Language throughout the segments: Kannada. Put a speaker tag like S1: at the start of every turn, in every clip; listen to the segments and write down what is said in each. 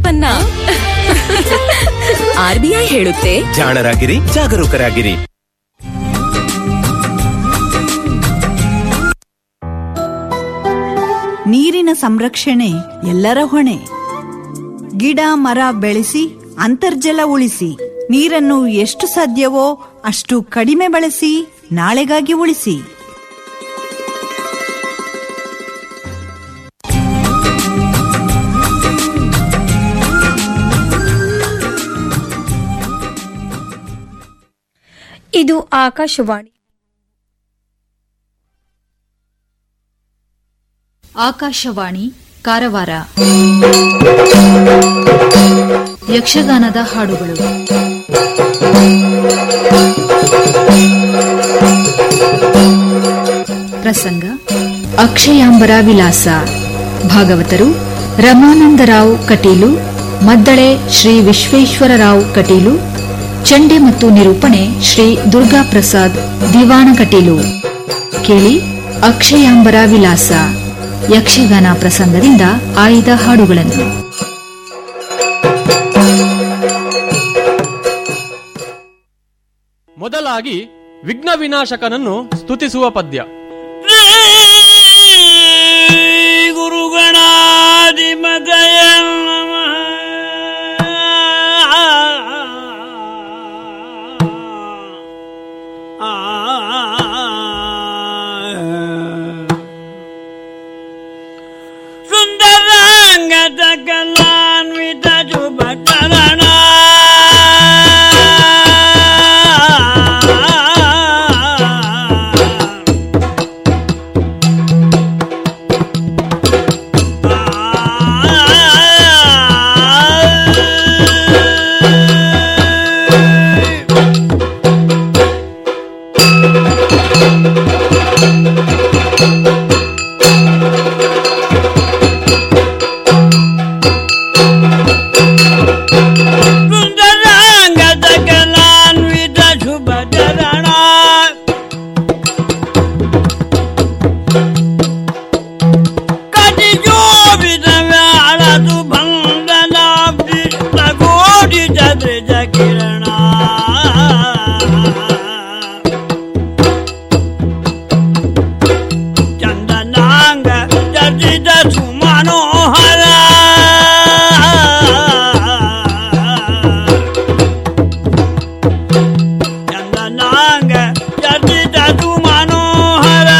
S1: ಉತ್ಪನ್ನ ಆರ್ಬಿಐ ಹೇಳುತ್ತೆ
S2: ಜಾಣರಾಗಿರಿ ಜಾಗರೂಕರಾಗಿರಿ
S3: ನೀರಿನ ಸಂರಕ್ಷಣೆ ಎಲ್ಲರ ಹೊಣೆ ಗಿಡ ಮರ ಬೆಳೆಸಿ ಅಂತರ್ಜಲ ಉಳಿಸಿ ನೀರನ್ನು ಎಷ್ಟು ಸಾಧ್ಯವೋ ಅಷ್ಟು ಕಡಿಮೆ ಬಳಸಿ ನಾಳೆಗಾಗಿ ಉಳಿಸಿ
S4: ಇದು ಆಕಾಶವಾಣಿ
S5: ಆಕಾಶವಾಣಿ ಕಾರವಾರ ಯಕ್ಷಗಾನದ ಹಾಡುಗಳು ಪ್ರಸಂಗ ಅಕ್ಷಯಾಂಬರ ವಿಲಾಸ ಭಾಗವತರು ರಮಾನಂದರಾವ್ ಕಟೀಲು ಮದ್ದಳೆ ಶ್ರೀ ವಿಶ್ವೇಶ್ವರರಾವ್ ಕಟೀಲು ಚಂಡೆ ಮತ್ತು ನಿರೂಪಣೆ ಶ್ರೀ ದುರ್ಗಾ ಪ್ರಸಾದ್ ದಿವಾಣ ಕಟೀಲು ಕೇಳಿ ಅಕ್ಷಯಾಂಬರ ವಿಲಾಸ ಯಕ್ಷಗಾನ ಪ್ರಸಂಗದಿಂದ ಆಯ್ದ ಹಾಡುಗಳನ್ನು
S6: ಮೊದಲಾಗಿ ವಿಘ್ನ ವಿನಾಶಕನನ್ನು ಸ್ತುತಿಸುವ ಪದ್ಯ
S7: ಗುರುಗಣಾಧಿಪತಯ ಸುಂದರಾಂಗದ ಕಲಾನ್ವಿತ ಜುಭಕರಣ ಸುಂದರಾಂಗದ ಕಲಾನ್ವಿತ ಶುಭಚರಣ ಕಟಿಜೋಬಿದ ವ್ಯಾಳದು ಬಂಧನಾಬ್ದಿ ತಗೋಡಿ ಚದ್ರಿಜ ಕಿರಣ ಚಂದನಾಂಗ ಚರ್ಚಿತ ಸುಮನೋಹರ ಚಂದನಾಂಗ ಚರ್ಚಿತ ಸುಮನೋಹರ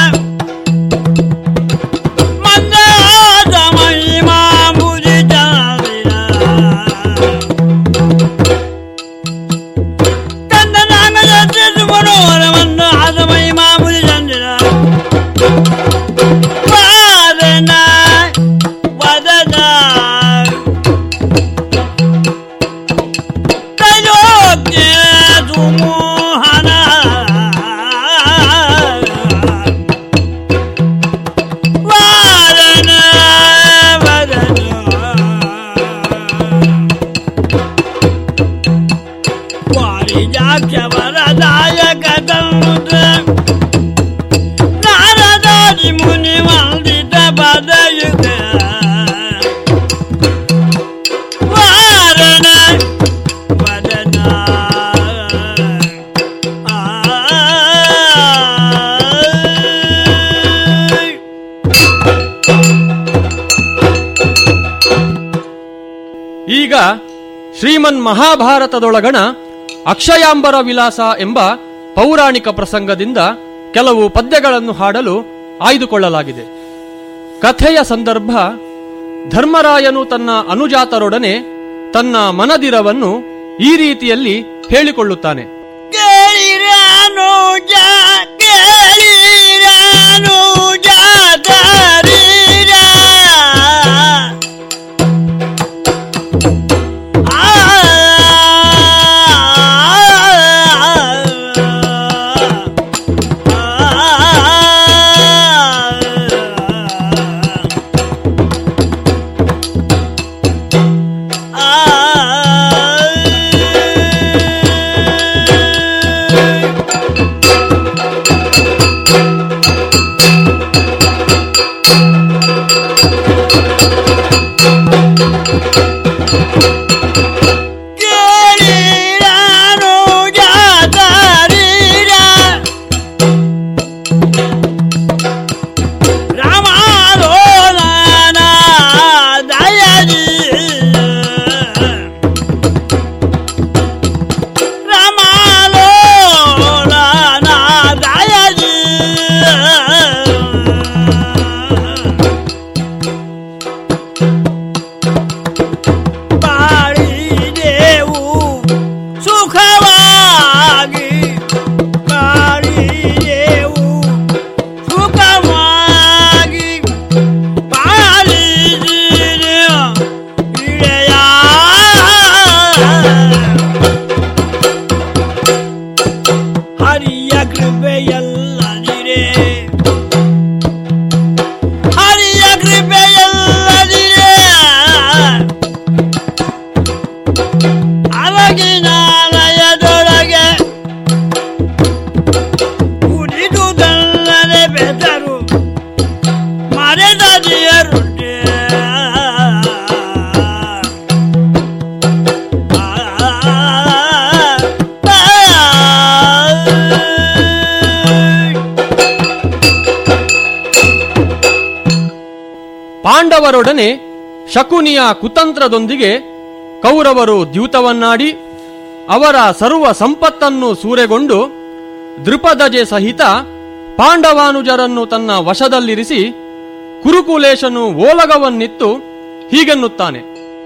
S7: ಮಂದಾದ ಮಹಿಮಾ ಮುದಿ ಚಂದಿರ ಚಂದನಾಂಗ ಚರ್ಚಿತ ಸುಮನೋಹರ ಮಂದಾದ ಮಹಿಮಾ ಮುದಿ ಚಂದಿರ ವಾದನ ವದನ ತ್ರೈಲೋಕ್ಯ ಸುಮೋಹನ ವಾದನ ವದನ ವಾರಿಜಾಕ್ಷ ವರದಾಯಕ ತನುತ ನಾರದಾದಿ ಮುನಿ ವಂದಿತ ಪದಯುಗ ವಾರಣ ವದನ
S6: ಈಗ ಶ್ರೀಮನ್ ಮಹಾಭಾರತದೊಳಗಣ ಅಕ್ಷಯಾಂಬರ ವಿಲಾಸ ಎಂಬ ಪೌರಾಣಿಕ ಪ್ರಸಂಗದಿಂದ ಕೆಲವು ಪದ್ಯಗಳನ್ನು ಹಾಡಲು ಆಯ್ದುಕೊಳ್ಳಲಾಗಿದೆ ಕಥೆಯ ಸಂದರ್ಭ ಧರ್ಮರಾಯನು ತನ್ನ ಅನುಜಾತರೊಡನೆ ತನ್ನ ಮನದಿರವನ್ನು ಈ ರೀತಿಯಲ್ಲಿ ಹೇಳಿಕೊಳ್ಳುತ್ತಾನೆ
S7: ಕೇಳಿರಾನು ಜಾ ಕೇಳಿರಾನು ಜಾತರೀರ ಆ ಆ
S6: ಪಾಂಡವರೊಡನೆ ಶಕುನಿಯ ಕುತಂತ್ರದೊಂದಿಗೆ ಕೌರವರು ದ್ಯೂತವನ್ನಾಡಿ ಅವರ ಸರ್ವ ಸಂಪತ್ತನ್ನು ಸೂರೆಗೊಂಡು ದೃಪದಜೆ ಸಹಿತ ಪಾಂಡವಾನುಜರನ್ನು ತನ್ನ ವಶದಲ್ಲಿರಿಸಿ ಕುರುಕುಲೇಶನು ಓಲಗವನ್ನಿತ್ತು ಹೀಗೆನ್ನುತ್ತಾನೆ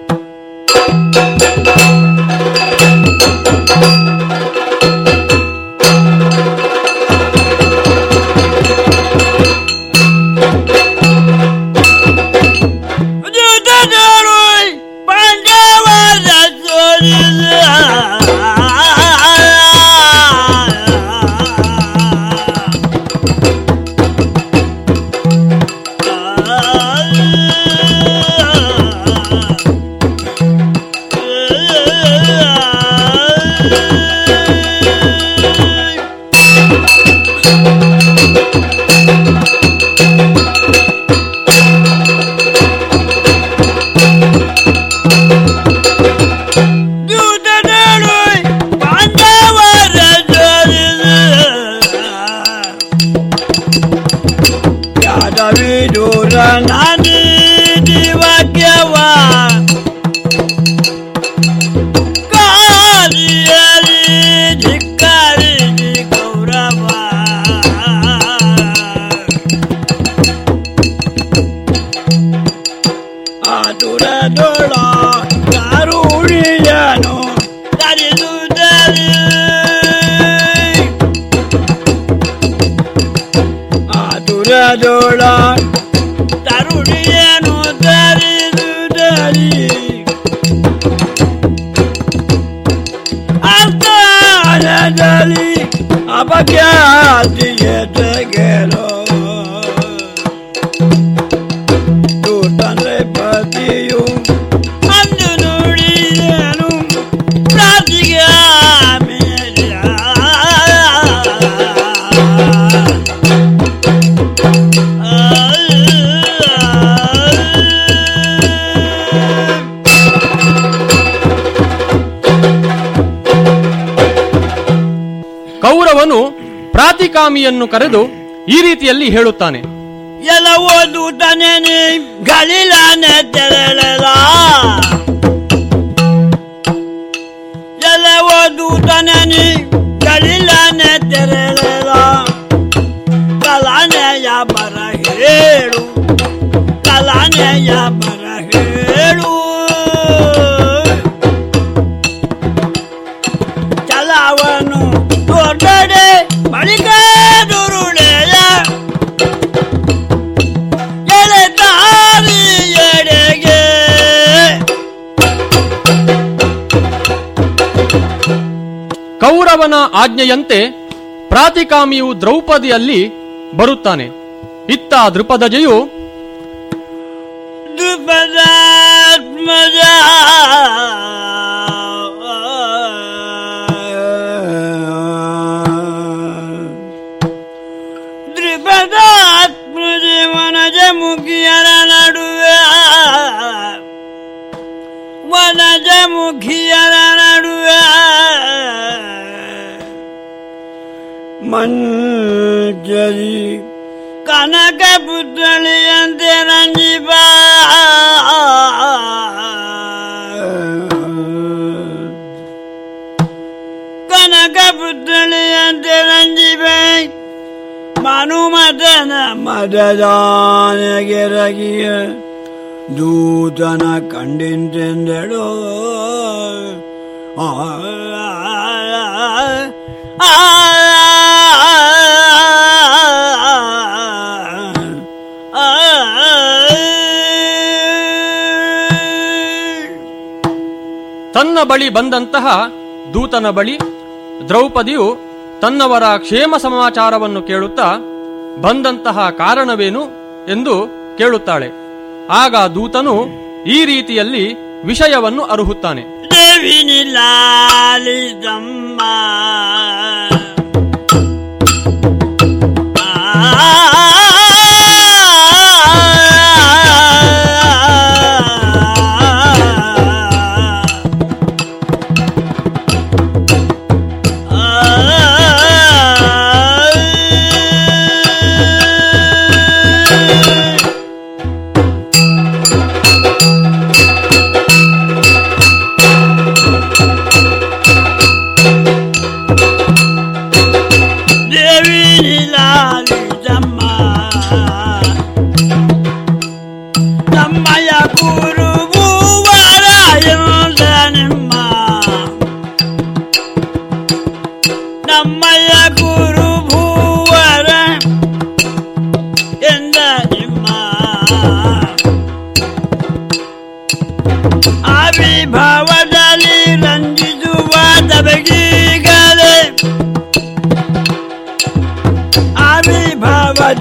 S7: ಜೂತದೋರು ಪಾಂಡವರ ಜೂತದೋರು ಪಾಂಡವರ ಯಾದವಿದೂರ ನಾನಿ ದಿವಾಕ್ಯವ ಕಾಲಿಯಲಿ ಧಿಕ್ಕಾರಿ ಗೌರವ ಆತುರದೊಳ ಕಾರುಣಿಯನು ತರಿದುದರಿ ಆತುರದೊಳ ತರುಣಿಯನು ತರಿದುದರಿ ಅರ್ಥದಲ್ಲಿ ಅಪಖ್ಯಾತಿಯ ತೆಗೆರೋ ತಂದೆ ಪತಿಯು ಅಂದು ನುಡಿದನು ಪ್ರಾರ್ಥಿಗೆ
S6: ಕೌರವನು ಪ್ರಾತಿಕಾಮಿಯನ್ನು ಕರೆದು ಈ ರೀತಿಯಲ್ಲಿ ಹೇಳುತ್ತಾನೆ
S7: ಎಲ್ಲವೋ ದೂತನೇ ಗಲಿಲಾನೆ ತೆರಳಲ ಎಲ್ಲವೋ ದೂತನೇ ಗಲಿಲಾನೆ ತೆರಳಲ ಕಲಾನೆಯ ಬರ ಹೇಳು ಕಲಾನೆಯ ಬರ ಹೇಳು ಚಲವನು ದೊಡ್ಡಡೆ ಬಳಿಕ ದುರುಳೆಯ ಎಳೆದಾರಿ ಎಡೆಗೆ
S6: ಕೌರವನ ಆಜ್ಞೆಯಂತೆ ಪ್ರಾತಿಕಾಮಿಯು ದ್ರೌಪದಿಯಲ್ಲಿ ಬರುತ್ತಾನೆ ಇತ್ತ ದೃಪದಜೆಯು
S7: ದ್ರುಪದಾತ್ಮಜ ದ್ರುಪದಾತ್ಮಜ ವನಜ ಮುಖಿಯರ ನಡುವೆ ವನಜ ಮುಖಿಯರ ನಡುವೆ ಮಂಜರಿ ಕನಕ ಪುತ್ರಳಿಯಂತೆ ರಂಜಿಬ ಕನಕ ಪುತ್ರಳಿಯಂತೆ ರಂಜಿಬೆ ಮನುಮತನ ಮದದಾನಗೆರಗಿಯ ದೂತನ ಕಂಡಿಂತೆಂದಳು ಆ ಆ
S6: ತನ್ನ ಬಳಿ ಬಂದಂತಹ ದೂತನ ಬಳಿ ದ್ರೌಪದಿಯು ತನ್ನವರ ಕ್ಷೇಮ ಸಮಾಚಾರವನ್ನು ಕೇಳುತ್ತಾ ಬಂದಂತಹ ಕಾರಣವೇನು ಎಂದು ಕೇಳುತ್ತಾಳೆ ಆಗ ದೂತನು ಈ ರೀತಿಯಲ್ಲಿ ವಿಷಯವನ್ನು ಅರುಹುತ್ತಾನೆ
S7: ದೇವಿನಿ ಲಾಲಿದಮ್ಮ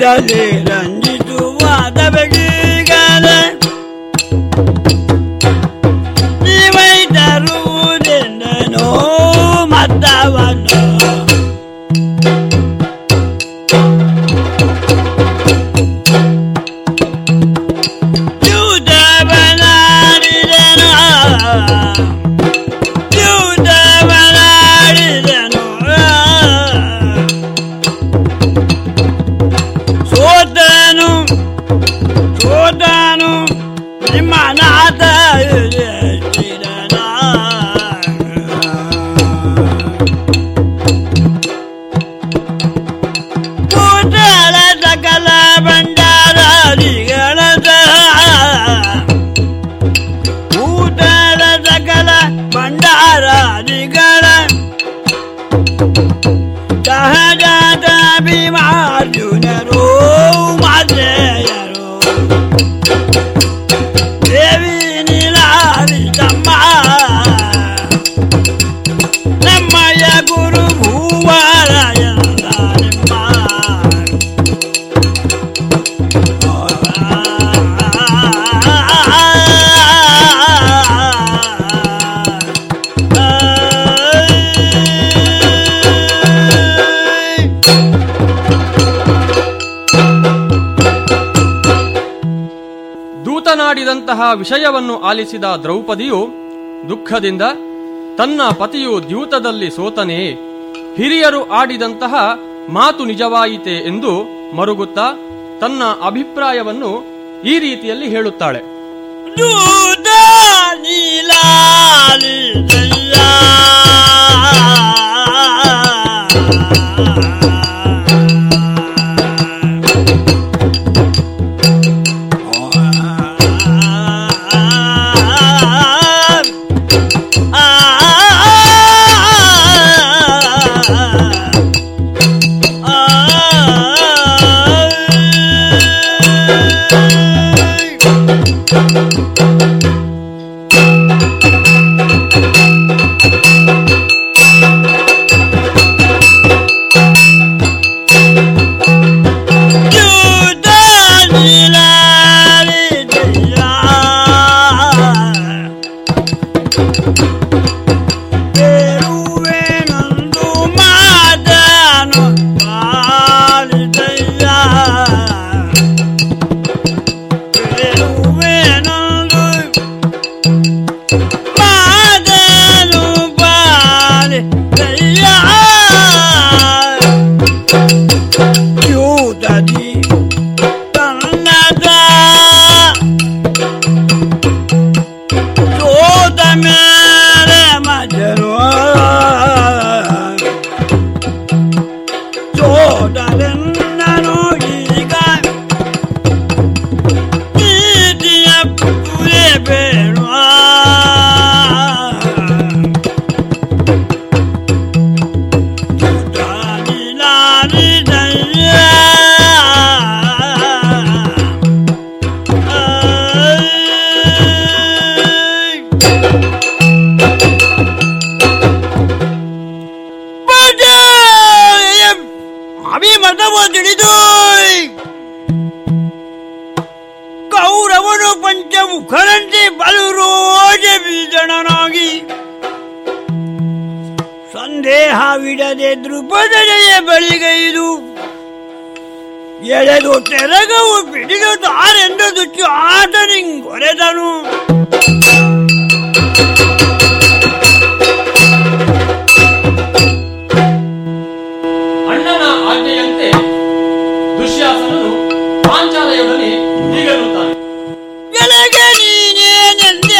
S7: ಬಿಡದೆ ರಂಜಿಸುವಾದ ಬೆಳಗಾಲೆ ನೀವೈ ತರುವುದೆಂದನೋ ಮದ್ದವನ್ನು ಯೂದವನಾಡಿದನು ಯೂದವನಾಡಿದನು ಸೋತನು ಸೋತನು ನಿಮ್ಮ ನಾಥ ಯುಧಿಷ್ಠಿರನ. ಕೂಟಲ ಸಕಲ ಭಂಡಾರಿಗಳ ಕೂಟಲ ಸಕಲ ಭಂಡಾರಿಗಳ ಸಹಜಾತ ಭೀಮಾರ್ಜುನರು ಮಾತೆಯರು ದೇವಿ ನೀಲಾರಿತಮ್ಮ ನಮ್ಮಯ ಗುರು ಭೂವಾರಾಯಣ ನಿಮ್ಮ
S6: ದೂತನಾಡಿದಂತಹ ವಿಷಯವನ್ನು ಆಲಿಸಿದ ದ್ರೌಪದಿಯು ದುಃಖದಿಂದ ತನ್ನ ಪತಿಯು ದ್ಯೂತದಲ್ಲಿ ಸೋತನೇ ಹಿರಿಯರು ಆಡಿದಂತಹ ಮಾತು ನಿಜವಾಯಿತೆ ಎಂದು ಮರುಗುತ್ತಾ ತನ್ನ ಅಭಿಪ್ರಾಯವನ್ನು ಈ ರೀತಿಯಲ್ಲಿ ಹೇಳುತ್ತಾಳೆ
S7: ದೂತ ನೀಲಾಲಿದಯ್ಯ. ದೂತ ನೀಲಾಲಿದಯ್ಯ. ಬೇರುವೆನೊಂದು ಮಾತನು ಪಾಲಿದಯ್ಯ. ಬೇರುವೆನೊಂದು ಮಾತನು ಪಾಲಿದಯ್ಯ. ಯೂದದಿ ತನ್ನದ ಸೋತ ಮೇಲೆ ಮಜರು ಸೋದರನ್ನನು ಈಗ ನೀತಿಯ ಪುಲೆ ಬೇಡ ಅಭಿಮತವ ತಿಳಿದು ಕೌರವನು ಪಂಚಮುಖರಂತೆ ಬಲುರೋಜ ಬೀಜಣನಾಗಿ ಸಂದೇಹವಿಡದೆ ದೃಪದನೆಯ ಬಳಿಗೈದು ಎಳೆದು ತೆರಗವು ಬಿಡಿದು ತಾರೆಂದು ದುಚ್ಚು ಆತನಿಂಗೊರೆದನು
S6: ಅಣ್ಣನ ಆಜ್ಞೆಯಂತೆ ದುಶ್ಯಾಸನನು ಪಾಂಚಾಲಯೊಡನೆ ಹೀಗನ್ನುತ್ತಾನೆ
S7: ಎಲೆಗೆ ನೀನೇನೆಂದೆ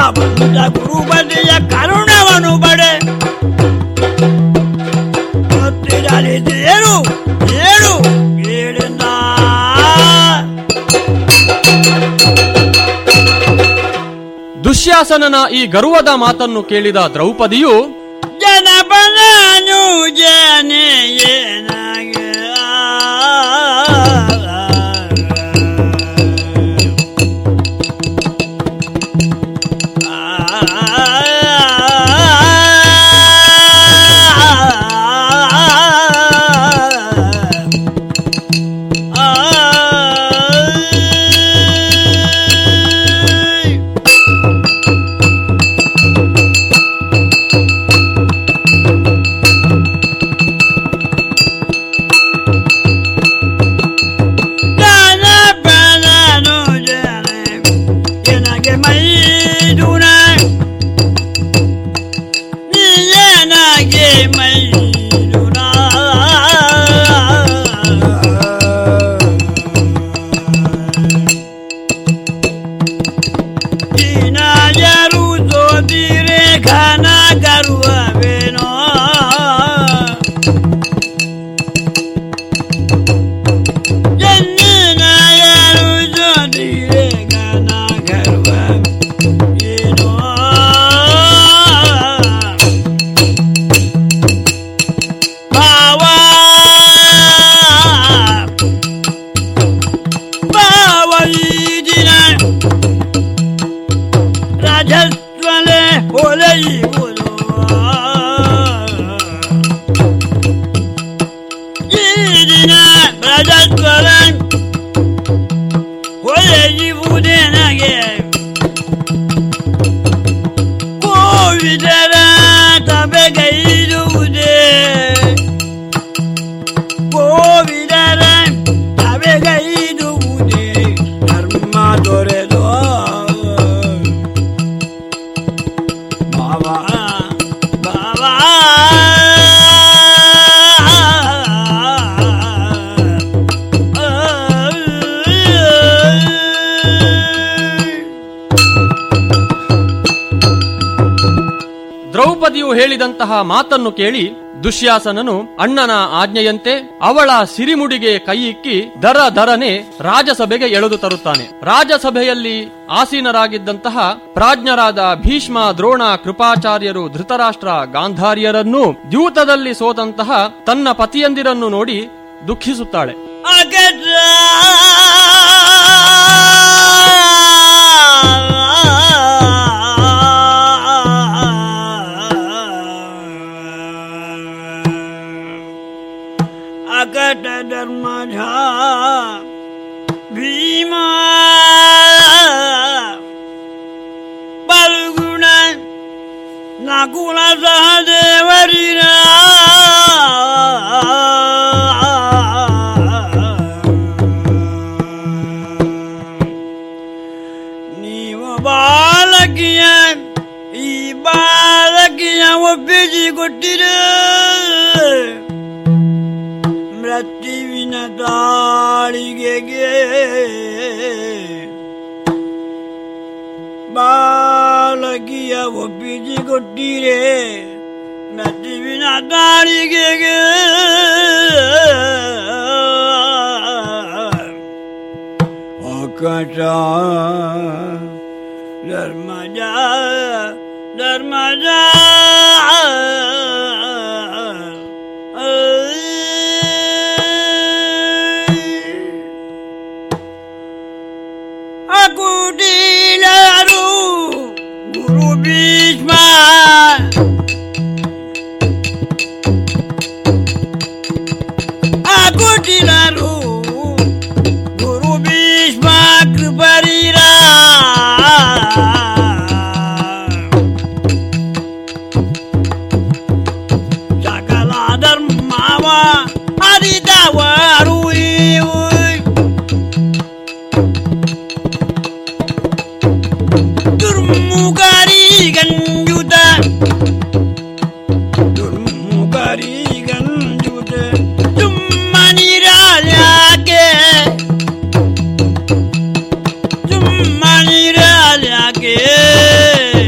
S7: ಬಂದ ಗುರುಪತಿಯ ಕರುಣವನ್ನು ಪಡೆ ಗೊತ್ತಿರಲಿದ್ದು ಏನು ಏನು ಹೇಳಿದ
S6: ದುಶ್ಯಾಸನನ ಈ ಗರ್ವದ ಮಾತನ್ನು ಕೇಳಿದ ದ್ರೌಪದಿಯು
S7: ಜನಪದನು ಜನಯೇನಾಗೆ ಜನಪದನು ಜನ ಎನಗೆ ಮೈದುನ ನೀಯನಗೆ ಮೈದುನ ಇನಾಯರು ಸೋದಿರೆ ಖಾನ ಗರ್ವವೇನೋ ಜನ್ಮನಾಯರು ಸೋದಿರೆ ಖಾನ ಗರ್ವ ಏನೋ ಭಾವ ಭಾವ ಈ ದಿನ ರಾಜಸ್ವಲೆ ಹೊಲೆಯುವುದು ಈ ದಿನ ರಾಜಸ್ವಲ ಹೊಲೆಯುವುದೇನಗೆ ಕೋವಿದರ ತಬೆಗೈದುವುದೇ ಕೋವಿದರ ತಬೆಗೈದುವುದೇ ಧರ್ಮ ದೊರೆದು ಬಾಬಾ ಬಾಬಾ
S6: ದ್ರೌಪದಿಯು ಹೇಳಿದಂತಹ ಮಾತನ್ನು ಕೇಳಿ ದುಶ್ಯಾಸನನು ಅಣ್ಣನ ಆಜ್ಞೆಯಂತೆ ಅವಳ ಸಿರಿಮುಡಿಗೆ ಕೈಯಿಕ್ಕಿ ದರ ದರನೆ ರಾಜಸಭೆಗೆ ಎಳೆದು ತರುತ್ತಾನೆ ರಾಜಸಭೆಯಲ್ಲಿ ಆಸೀನರಾಗಿದ್ದಂತಹ ಪ್ರಾಜ್ಞರಾದ ಭೀಷ್ಮ ದ್ರೋಣ ಕೃಪಾಚಾರ್ಯರು ಧೃತರಾಷ್ಟ್ರ ಗಾಂಧಾರ್ಯರನ್ನೂ ದ್ಯೂತದಲ್ಲಿ ಸೋತಂತಹ ತನ್ನ ಪತಿಯಂದಿರನ್ನು ನೋಡಿ ದುಃಖಿಸುತ್ತಾಳೆ
S7: ಅಗಟ ಅಕಟ ಧರ್ಮಜ ಭೀಮ ಬಲ್ಗುಣ ನಕುಲ ಸಹದೇವರಿನ ನೀವು ಬಾಲಕಿಯ ಈ ಬಾಲಕಿಯ ಒಪ್ಪಿಸಿ ಕೊಟ್ಟಿರ ಮೃತ್ಯುವಿನ ತಾಳಿಗೆಗೆ ಬಾಲಕಿಯ ಒಪ್ಪಿಸಿ ಕೊಟ್ಟಿರೆ ಮೃತ್ಯುವಿನ ತಾಳಿಗೆಗೆ ಆಕಾಶ ಧರ್ಮಜ ಧರ್ಮಜ ಅಕುಟಿಲರು ಗುರು ಭೀಷ್ಮ ಅಕುಟಿಲರು ಗುರು ಭೀಷ್ಮ ಕೃಪರಿರ ಸಕಲ ಧರ್ಮವ ಅರಿತವರು ಇವು ದುರ್ಮುಖರಿ ಗಂಜುತ ದುರ್ಮುಖರಿ ಗಂಜುತ ಸುಮ್ಮನಿರಾಲ್ಯಾಕೆ ಸುಮ್ಮನಿರಾಲ್ಯಾಕೆ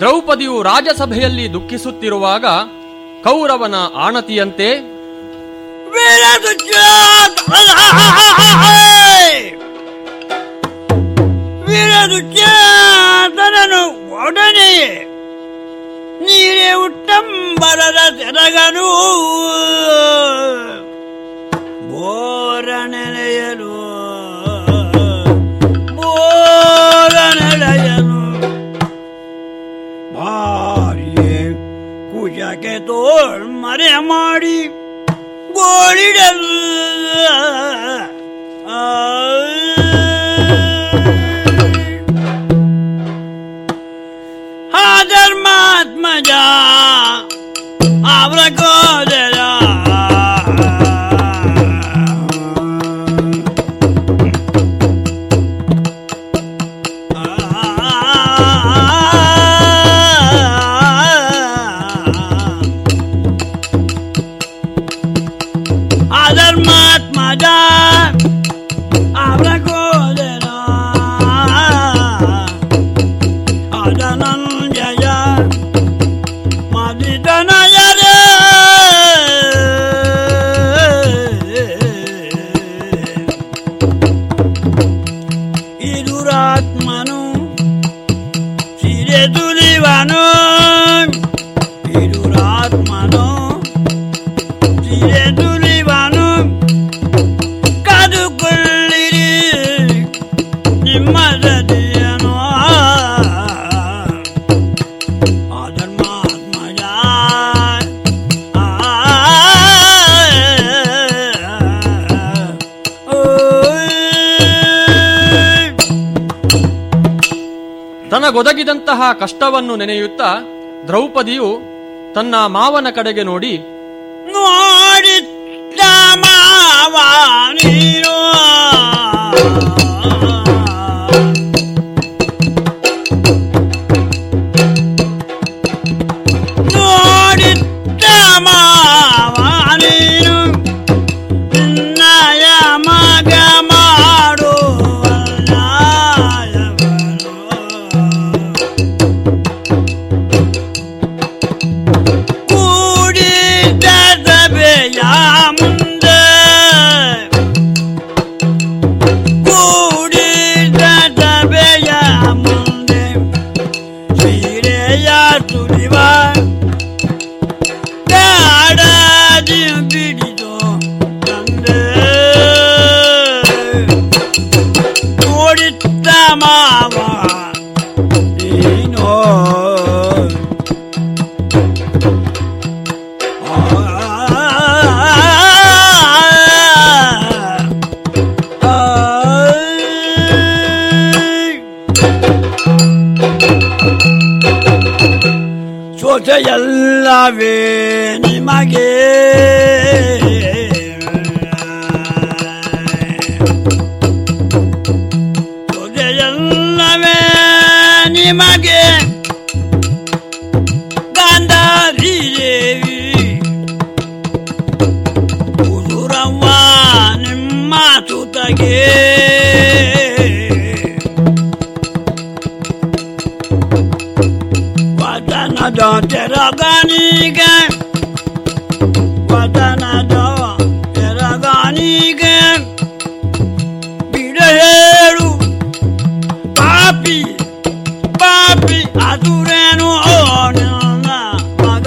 S6: ದ್ರೌಪದಿಯು ರಾಜಸಭೆಯಲ್ಲಿ ದುಃಖಿಸುತ್ತಿರುವಾಗ ಕೌರವನ ಆಣತಿಯಂತೆ
S7: ವೀರದುಚ್ಚಾತನನು ಒಡನೆಯೇ ನೀರೇ ಉಟ್ಟಂಬರದ ತೆರಗನು ಬೋರನೆಲೆಯಲು ಬೋರನೆಲೆಯನು ಭಾರಿಯೇ ಕುಶಕ್ಕೆ ತೋಳ್ ಮರೆ ಮಾಡಿ ಗೋಳಿಡಲು ಧರ್ಮಾತ್ಮಜ ಅವರ ಕೋದರ ಅಧರ್ಮಾತ್ಮಜ ಅವರ ಕೋದರ ಅಧನಂಜಯ ಮದಿತನಯರ ಇದುರಾತ್ಮನು ಸಿರೆ ತುಲಿವನು ಇದುರಾತ್ಮನು ಸಿರೆ ತುಲಿವನು ಕದುಕೊಳ್ಳಿರಿ ನಿಮ್ಮ ಸತಿಯನು ಅಧರ್ಮಾತ್ಮಜ
S6: ತನಗೊದಗಿದಂತಹ ಕಷ್ಟವನ್ನು ನೆನೆಯುತ್ತಾ ದ್ರೌಪದಿಯು ತನ್ನ ಮಾವನ ಕಡೆಗೆ ನೋಡಿ
S7: ನೋಡಿದ್ದ ಮಾವ ನೀನು ನೋಡಿದ್ದ ಮಾವ ನೀನು ನಿನ್ನಯ ಮಗ ಮಾಡುವಲ್ಲ ಕೂಡಿದ ಸಭೆಯ ಮುಂದೆ ಕೂಡಿದ ಸಭೆಯ ಮುಂದೆ ಸೀರೆಯ ಸುರಿವ ಕಾಡದಿ ಬಿಡಿದು ತಂದೆ ನೋಡಿದ್ದ ಮಾವ ನೀನೋ ಸೊಸೆಯಲ್ಲವೇ ನಿಮಗೆ ಸೊಸೆಯಲ್ಲವೇ ನಿಮಗೆ ಗಾಂಧಾರಿ ದೇವಿ ಉದುರವ್ವ ನಿಮ್ಮ ಸುತಗೆ ವದನದ ತೆರಗನಿಗೆ ವದನದ ತೆರಗನಿಗೆ ಬಿಡ ಹೇಳು ಪಾಪಿ ಪಾಪಿ ಅದುರೇನು ನನ್ನ ಮಗ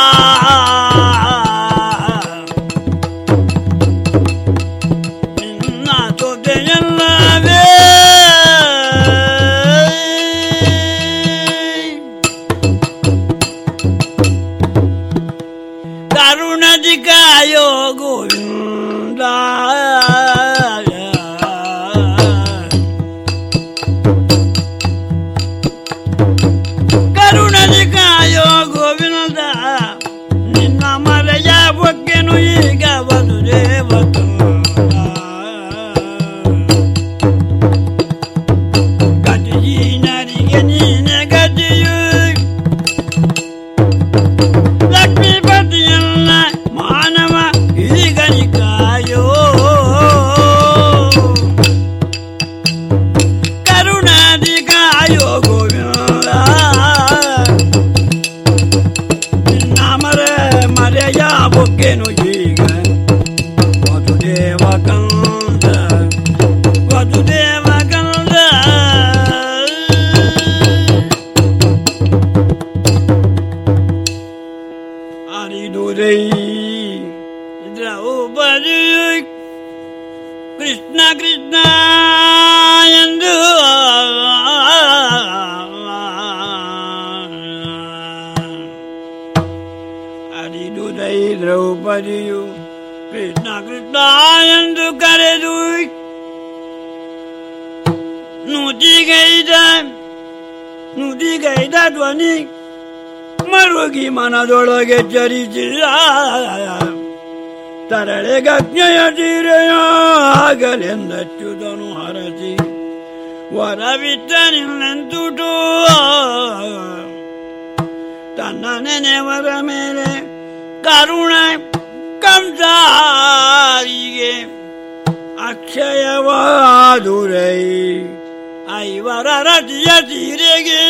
S7: ನಿನ್ನ ಜೊತೆಯಲ್ಲವೇ ಕರುಣದಿ ಕಾಯೋ ಗೋವಿಂದ ಕರುಣದಿ ಕಾಯೋ ಗೋವಿಂದ ನಿನ್ನ ಮರೆಯ ಬಗ್ಗೆನು ಈಗ ಬದುರೇ ಬದು ಗತಿಯೀನರಿಗೆ ನೀನೆ ಗತಿಯು ಲಕ್ಷ್ಮೀಪತಿಯಲ್ಲ ಮಾನವ ಈಗನಿಗೆ ನುಡಿದುದೈ ದ್ರೌಪದಿಯು ಕೃಷ್ಣ ಕೃಷ್ಣ ಎಂದು ಕರೆದು ನುಡಿಗೈದ ನುಡಿಗೈದ ಧ್ವನಿ ಮರುಗಿ ಮನದೊಳಗೆ ಚರಿಸಿಲ್ಲ ತರಳೆ ಗಜ್ಞೆಯ ತೀರೆಯ ಆಗಲೆಂದಚ್ಚುದನು ಹರಸಿ ವರವಿದ್ದ ನಿನ್ನಂತುಟು ತನ್ನ ನೆನೆವರ ಮೇಲೆ ಕರುಣ ಕಂಸಾರಿಗೆ ಅಕ್ಷಯವಾದುರೈ ಐವರ ರತಿಯ ತೀರೆಗೆ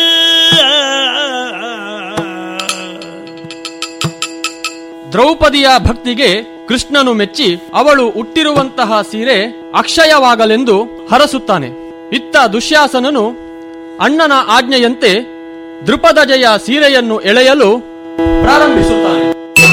S6: ದ್ರೌಪದಿಯ ಭಕ್ತಿಗೆ ಕೃಷ್ಣನು ಮೆಚ್ಚಿ ಅವಳು ಉಟ್ಟಿರುವಂತಹ ಸೀರೆ ಅಕ್ಷಯವಾಗಲೆಂದು ಹರಸುತ್ತಾನೆ ಇತ್ತ ದುಶ್ಯಾಸನನು ಅಣ್ಣನ ಆಜ್ಞೆಯಂತೆ ದೃಪದಜಯ ಸೀರೆಯನ್ನು ಎಳೆಯಲು ಪ್ರಾರಂಭಿಸುತ್ತಾನೆ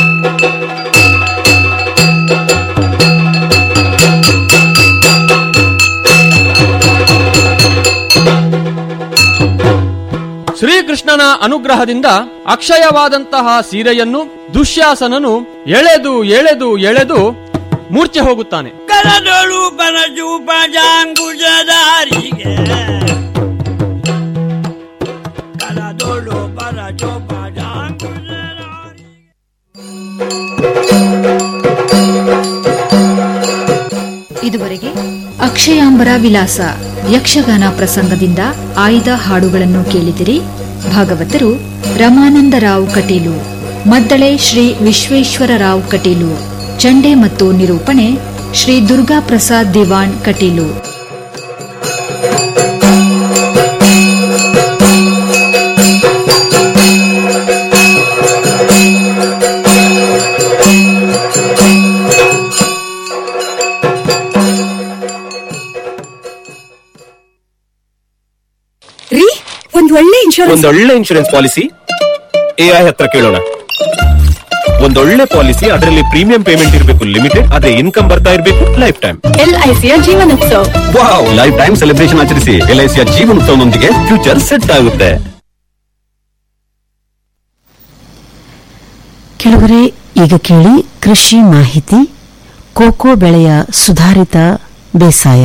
S6: ಶ್ರೀಕೃಷ್ಣನ ಅನುಗ್ರಹದಿಂದ ಅಕ್ಷಯವಾದಂತಹ ಸೀರೆಯನ್ನು ದುಶ್ಯಾಸನನು ಎಳೆದು ಎಳೆದು ಎಳೆದು ಮೂರ್ಛೆ ಹೋಗುತ್ತಾನೆ
S7: ಕರದೊಳು ಪರಚೂಪ ಜಾಂಗುಜದಾರಿಗೆ ಕರದೊಳು ಪರಚೂಪ ಜಾಂಗುಜದಾರಿಗೆ
S5: ಇದುವರೆಗೆ ಅಕ್ಷಯಾಂಬರ ವಿಲಾಸ ಯಕ್ಷಗಾನ ಪ್ರಸಂಗದಿಂದ ಆಯ್ದ ಹಾಡುಗಳನ್ನು ಕೇಳಿದಿರಿ ಭಾಗವತರು ರಮಾನಂದರಾವ್ ಕಟೀಲು ಮದ್ದಳೆ ಶ್ರೀ ವಿಶ್ವೇಶ್ವರರಾವ್ ಕಟೀಲು ಚಂಡೆ ಮತ್ತು ನಿರೂಪಣೆ ಶ್ರೀ ದುರ್ಗಾ ಪ್ರಸಾದ್ ದಿವಾಣ್ ಕಟೀಲು
S1: ರೀ ಒಂದ್ ಒಳ್ಳೆ ಇನ್ಶೂರೆನ್ಸ್
S2: ಒಂದೊಳ್ಳೆ ಇನ್ಶೂರೆನ್ಸ್ ಪಾಲಿಸಿ ಎಐ ಹತ್ರ ಕೇಳೋಣ ಒಂದೊಳ್ಳೆ ಪಾಲಿಸಿ ಅದರಲ್ಲಿ ಪ್ರೀಮಿಯಂ ಪೇಮೆಂಟ್ ಇರಬೇಕು ಲಿಮಿಟೆಡ್ ಅದೇ ಇನ್ಕಮ್ ಬರ್ತಾ ಇರಬೇಕು ಲೈಫ್ ಟೈಮ್
S1: ಎಲ್ಐಸಿಯ ಜೀವನೋತ್ಸವ
S2: ವಾವ್ ಲೈಫ್ ಟೈಮ್ ಸೆಲೆಬ್ರೇಷನ್ ಆಚರಿಸಿ ಎಲ್ಐಸಿಯ ಜೀವನೋತ್ಸವದೊಂದಿಗೆ ಫ್ಯೂಚರ್ ಸೆಟ್ ಆಗುತ್ತೆ
S8: ಕೆಲವರೇ ಈಗ ಕೇಳಿ ಕೃಷಿ ಮಾಹಿತಿ ಕೋಕೋ ಬೆಳೆಯ ಸುಧಾರಿತ ಬೇಸಾಯ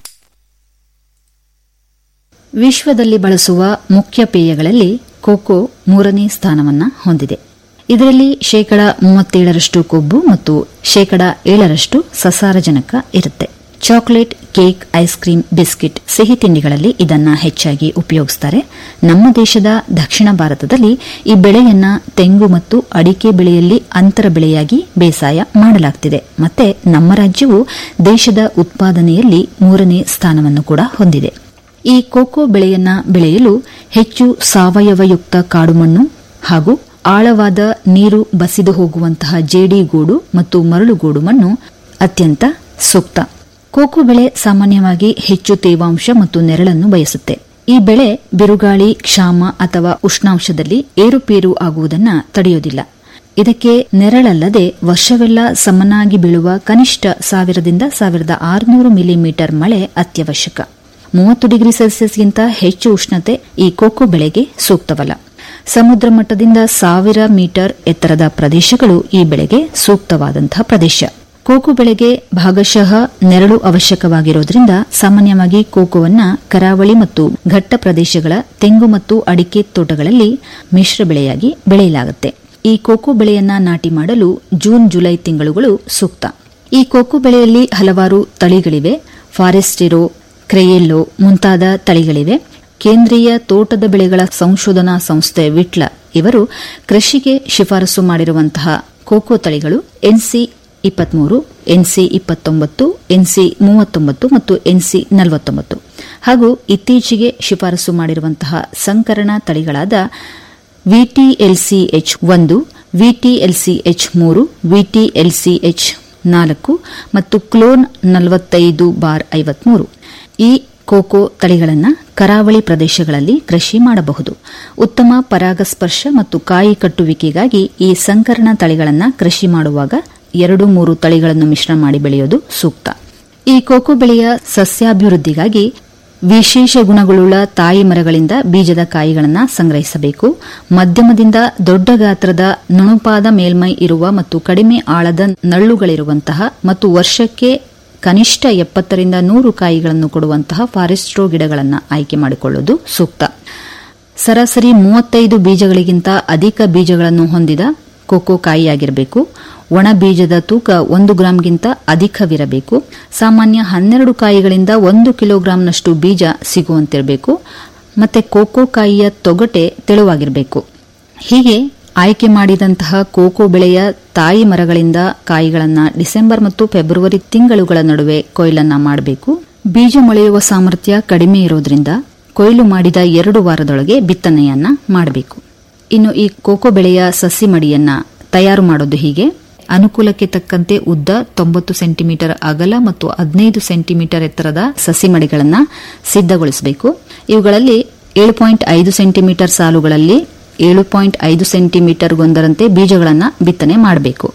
S5: ವಿಶ್ವದಲ್ಲಿ ಬಳಸುವ ಮುಖ್ಯ ಪೇಯಗಳಲ್ಲಿ ಕೋಕೋ ಮೂರನೇ ಸ್ಥಾನವನ್ನ ಹೊಂದಿದೆ ಇದರಲ್ಲಿ ಶೇಕಡ ಮೂವತ್ತೇಳರಷ್ಟು ಕೊಬ್ಬು ಮತ್ತು ಶೇಕಡ ಏಳರಷ್ಟು ಸಸಾರಜನಕ ಇರುತ್ತೆ chocolate cake ice cream biscuit ಸಿಹಿ ತಿಂಡಿಗಳಲ್ಲಿ ಇದನ್ನ ಹೆಚ್ಚಾಗಿ ಉಪಯೋಗಿಸ್ತಾರೆ ನಮ್ಮ ದೇಶದ ದಕ್ಷಿಣ ಭಾರತದಲ್ಲಿ ಈ ಬೆಳೆಯನ್ನ ತೆಂಗು ಮತ್ತು ಅಡಿಕೆ ಬೆಳೆಯಲ್ಲಿ ಅಂತರ ಬೆಳೆಯಾಗಿ ಬೇಸಾಯ ಮಾಡಲಾಗ್ತಿದೆ ಮತ್ತೆ ನಮ್ಮ ರಾಜ್ಯವು ದೇಶದ ಉತ್ಪಾದನೆಯಲ್ಲಿ ಮೂರನೇ ಸ್ಥಾನವನ್ನು ಕೂಡ ಹೊಂದಿದೆ ಈ ಕೋಕೋ ಬೆಳೆಯನ್ನ ಬೆಳೆಯಲು ಹೆಚ್ಚು ಸಾವಯವಯುಕ್ತ ಕಾಡುಮಣ್ಣು ಹಾಗೂ ಆಳವಾದ ನೀರು ಬಸಿದು ಹೋಗುವಂತಹ ಜೇಡಿಗೂಡು ಮತ್ತು ಮರಳುಗೂಡು ಮಣ್ಣು ಅತ್ಯಂತ ಸೂಕ್ತ ಕೋಕೋ ಬೆಳೆ ಸಾಮಾನ್ಯವಾಗಿ ಹೆಚ್ಚು ತೇವಾಂಶ ಮತ್ತು ನೆರಳನ್ನು ಬಯಸುತ್ತೆ ಈ ಬೆಳೆ ಬಿರುಗಾಳಿ ಕ್ಷಾಮ ಅಥವಾ ಉಷ್ಣಾಂಶದಲ್ಲಿ ಏರುಪೇರು ಆಗುವುದನ್ನ ತಡೆಯೋದಿಲ್ಲ ಇದಕ್ಕೆ ನೆರಳಲ್ಲದೆ ವರ್ಷವೆಲ್ಲ ಸಮನಾಗಿ ಬೀಳುವ ಕನಿಷ್ಠ ಸಾವಿರದಿಂದ ಸಾವಿರದ ಆರುನೂರು ಮಿಲಿಮೀಟರ್ ಮಳೆ ಅತ್ಯವಶ್ಯಕ ಮೂವತ್ತು ಡಿಗ್ರಿ ಸೆಲ್ಸಿಯಸ್ಗಿಂತ ಹೆಚ್ಚು ಉಷ್ಣತೆ ಈ ಕೋಕೋ ಬೆಳೆಗೆ ಸೂಕ್ತವಲ್ಲ ಸಮುದ್ರ ಮಟ್ಟದಿಂದ ಸಾವಿರ ಮೀಟರ್ ಎತ್ತರದ ಪ್ರದೇಶಗಳು ಈ ಬೆಳೆಗೆ ಸೂಕ್ತವಾದಂತಹ ಪ್ರದೇಶ ಕೋಕೋ ಬೆಳೆಗೆ ಭಾಗಶಃ ನೆರಳು ಅವಶ್ಯಕವಾಗಿರೋದ್ರಿಂದ ಸಾಮಾನ್ಯವಾಗಿ ಕೋಕೋವನ್ನ ಕರಾವಳಿ ಮತ್ತು ಘಟ್ಟ ಪ್ರದೇಶಗಳ ತೆಂಗು ಮತ್ತು ಅಡಿಕೆ ತೋಟಗಳಲ್ಲಿ ಮಿಶ್ರ ಬೆಳೆಯಾಗಿ ಬೆಳೆಯಲಾಗುತ್ತೆ ಈ ಕೋಕೋ ಬೆಳೆಯನ್ನ ನಾಟಿ ಮಾಡಲು ಜೂನ್ ಜುಲೈ ತಿಂಗಳುಗಳು ಸೂಕ್ತ ಈ ಕೋಕೋ ಬೆಳೆಯಲ್ಲಿ ಹಲವಾರು ತಳಿಗಳಿವೆ ಫಾರೆಸ್ಟಿರೋ ಕ್ರೆಯೆಲ್ಲೋ ಮುಂತಾದ ತಳಿಗಳಿವೆ ಕೇಂದ್ರೀಯ ತೋಟದ ಬೆಳೆಗಳ ಸಂಶೋಧನಾ ಸಂಸ್ಥೆ ವಿಟ್ಲ ಇವರು ಕೃಷಿಗೆ ಶಿಫಾರಸು ಮಾಡಿರುವಂತಹ ಕೋಕೋ ತಳಿಗಳು ಎನ್ಸಿ ಇಪ್ಪತ್ಮೂರು ಎನ್ಸಿ ಇಪ್ಪತ್ತೊಂಬತ್ತು ಎನ್ಸಿ ಮೂವತ್ತೊಂಬತ್ತು ಮತ್ತು ಎನ್ಸಿ ನಲವತ್ತೊಂಬತ್ತು ಹಾಗೂ ಇತ್ತೀಚೆಗೆ ಶಿಫಾರಸು ಮಾಡಿರುವಂತಹ ಸಂಕರಣ ತಳಿಗಳಾದ ವಿಟಿಎಲ್ಸಿಎಚ್ ಒಂದು ವಿಟಿಎಲ್ಸಿಎಚ್ ಮೂರು ವಿಟಿಎಲ್ಸಿಎಚ್ ನಾಲ್ಕು ಮತ್ತು ಕ್ಲೋನ್ ನಲವತ್ತೈದು ಬಾರ್ ಐವತ್ಮೂರು ಈ ಕೋಕೋ ತಳಿಗಳನ್ನು ಕರಾವಳಿ ಪ್ರದೇಶಗಳಲ್ಲಿ ಕೃಷಿ ಮಾಡಬಹುದು ಉತ್ತಮ ಪರಾಗಸ್ಪರ್ಶ ಮತ್ತು ಕಾಯಿ ಕಟ್ಟುವಿಕೆಗಾಗಿ ಈ ಸಂಕರಣ ತಳಿಗಳನ್ನು ಕೃಷಿ ಮಾಡುವಾಗ ಎರಡು ಮೂರು ತಳಿಗಳನ್ನು ಮಿಶ್ರ ಮಾಡಿ ಬೆಳೆಯೋದು ಸೂಕ್ತ ಈ ಕೋಕೋ ಬೆಳೆಯ ಸಸ್ಯಾಭಿವೃದ್ಧಿಗಾಗಿ ವಿಶೇಷ ಗುಣಗಳುಳ್ಳ ತಾಯಿ ಮರಗಳಿಂದ ಬೀಜದ ಕಾಯಿಗಳನ್ನು ಸಂಗ್ರಹಿಸಬೇಕು ಮಧ್ಯಮದಿಂದ ದೊಡ್ಡ ಗಾತ್ರದ ನುಣುಪಾದ ಮೇಲ್ಮೈ ಇರುವ ಮತ್ತು ಕಡಿಮೆ ಆಳದ ನಳ್ಳುಗಳಿರುವಂತಹ ಮತ್ತು ವರ್ಷಕ್ಕೆ ಕನಿಷ್ಠ ಎಪ್ಪತ್ತರಿಂದ ನೂರು ಕಾಯಿಗಳನ್ನು ಕೊಡುವಂತಹ ಫಾರೆಸ್ಟ್ರೋ ಗಿಡಗಳನ್ನು ಆಯ್ಕೆ ಮಾಡಿಕೊಳ್ಳುವುದು ಸೂಕ್ತ ಸರಾಸರಿ ಮೂವತ್ತೈದು ಬೀಜಗಳಿಗಿಂತ ಅಧಿಕ ಬೀಜಗಳನ್ನು ಹೊಂದಿದ ಕೋಕೋ ಕಾಯಿಯಾಗಿರಬೇಕು ಒಣ ಬೀಜದ ತೂಕ ಒಂದು ಗ್ರಾಂಗಿಂತ ಅಧಿಕವಿರಬೇಕು ಸಾಮಾನ್ಯ ಹನ್ನೆರಡು ಕಾಯಿಗಳಿಂದ ಒಂದು ಕಿಲೋಗ್ರಾಂನಷ್ಟು ಬೀಜ ಸಿಗುವಂತಿರಬೇಕು ಮತ್ತೆ ಕೋಕೋ ಕಾಯಿಯ ತೊಗಟೆ ತೆಳುವಾಗಿರಬೇಕು ಹೀಗೆ ಆಯ್ಕೆ ಮಾಡಿದಂತಹ ಕೋಕೋ ಬೆಳೆಯ ತಾಯಿ ಮರಗಳಿಂದ ಕಾಯಿಗಳನ್ನು ಡಿಸೆಂಬರ್ ಮತ್ತು ಫೆಬ್ರವರಿ ತಿಂಗಳುಗಳ ನಡುವೆ ಕೊಯ್ಲನ್ನ ಮಾಡಬೇಕು ಬೀಜ ಮೊಳೆಯುವ ಸಾಮರ್ಥ್ಯ ಕಡಿಮೆ ಇರೋದ್ರಿಂದ ಕೊಯ್ಲು ಮಾಡಿದ ಎರಡು ವಾರದೊಳಗೆ ಬಿತ್ತನೆಯನ್ನ ಮಾಡಬೇಕು ಇನ್ನು ಈ ಕೋಕೋ ಬೆಳೆಯ ಸಸಿ ಮಡಿಯನ್ನ ತಯಾರು ಮಾಡೋದು ಹೀಗೆ ಅನುಕೂಲಕ್ಕೆ ತಕ್ಕಂತೆ ಉದ್ದ ತೊಂಬತ್ತು ಸೆಂಟಿಮೀಟರ್ ಅಗಲ ಮತ್ತು ಹದಿನೈದು ಸೆಂಟಿಮೀಟರ್ ಎತ್ತರದ ಸಸಿ ಮಡಿಗಳನ್ನು ಸಿದ್ಧಗೊಳಿಸಬೇಕು ಇವುಗಳಲ್ಲಿ ಏಳು ಪಾಯಿಂಟ್ ಐದು ಸೆಂಟಿಮೀಟರ್ ಸಾಲುಗಳಲ್ಲಿ ಏಳು ಪಾಯಿಂಟ್ ಐದು ಸೆಂಟಿಮೀಟರ್ಗೊಂದರಂತೆ ಬೀಜಗಳನ್ನು ಬಿತ್ತನೆ ಮಾಡಬೇಕು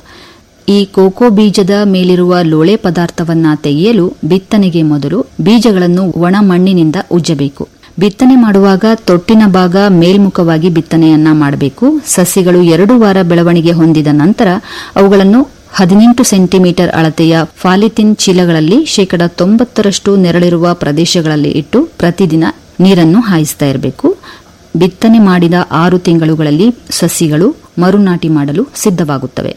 S5: ಈ ಕೋಕೋ ಬೀಜದ ಮೇಲಿರುವ ಲೋಳೆ ಪದಾರ್ಥವನ್ನ ತೆಗೆಯಲು ಬಿತ್ತನೆಗೆ ಮೊದಲು ಬೀಜಗಳನ್ನು ಒಣ ಮಣ್ಣಿನಿಂದ ಉಜ್ಜಬೇಕು ಬಿತ್ತನೆ ಮಾಡುವಾಗ ತೊಟ್ಟಿನ ಭಾಗ ಮೇಲ್ಮುಖವಾಗಿ ಬಿತ್ತನೆಯನ್ನ ಮಾಡಬೇಕು ಸಸಿಗಳು ಎರಡು ವಾರ ಬೆಳವಣಿಗೆ ಹೊಂದಿದ ನಂತರ ಅವುಗಳನ್ನು ಹದಿನೆಂಟು ಸೆಂಟಿಮೀಟರ್ ಅಳತೆಯ ಫಾಲಿಥಿನ್ ಚೀಲಗಳಲ್ಲಿ ಶೇಕಡ ತೊಂಬತ್ತರಷ್ಟು ನೆರಳಿರುವ ಪ್ರದೇಶಗಳಲ್ಲಿ ಇಟ್ಟು ಪ್ರತಿದಿನ ನೀರನ್ನು ಹಾಯಿಸ್ತಾ ಇರಬೇಕು ಬಿತ್ತನೆ ಮಾಡಿದ ಆರು ತಿಂಗಳುಗಳಲ್ಲಿ ಸಸಿಗಳು ಮರುನಾಟಿ ಮಾಡಲು ಸಿದ್ಧವಾಗುತ್ತವೆ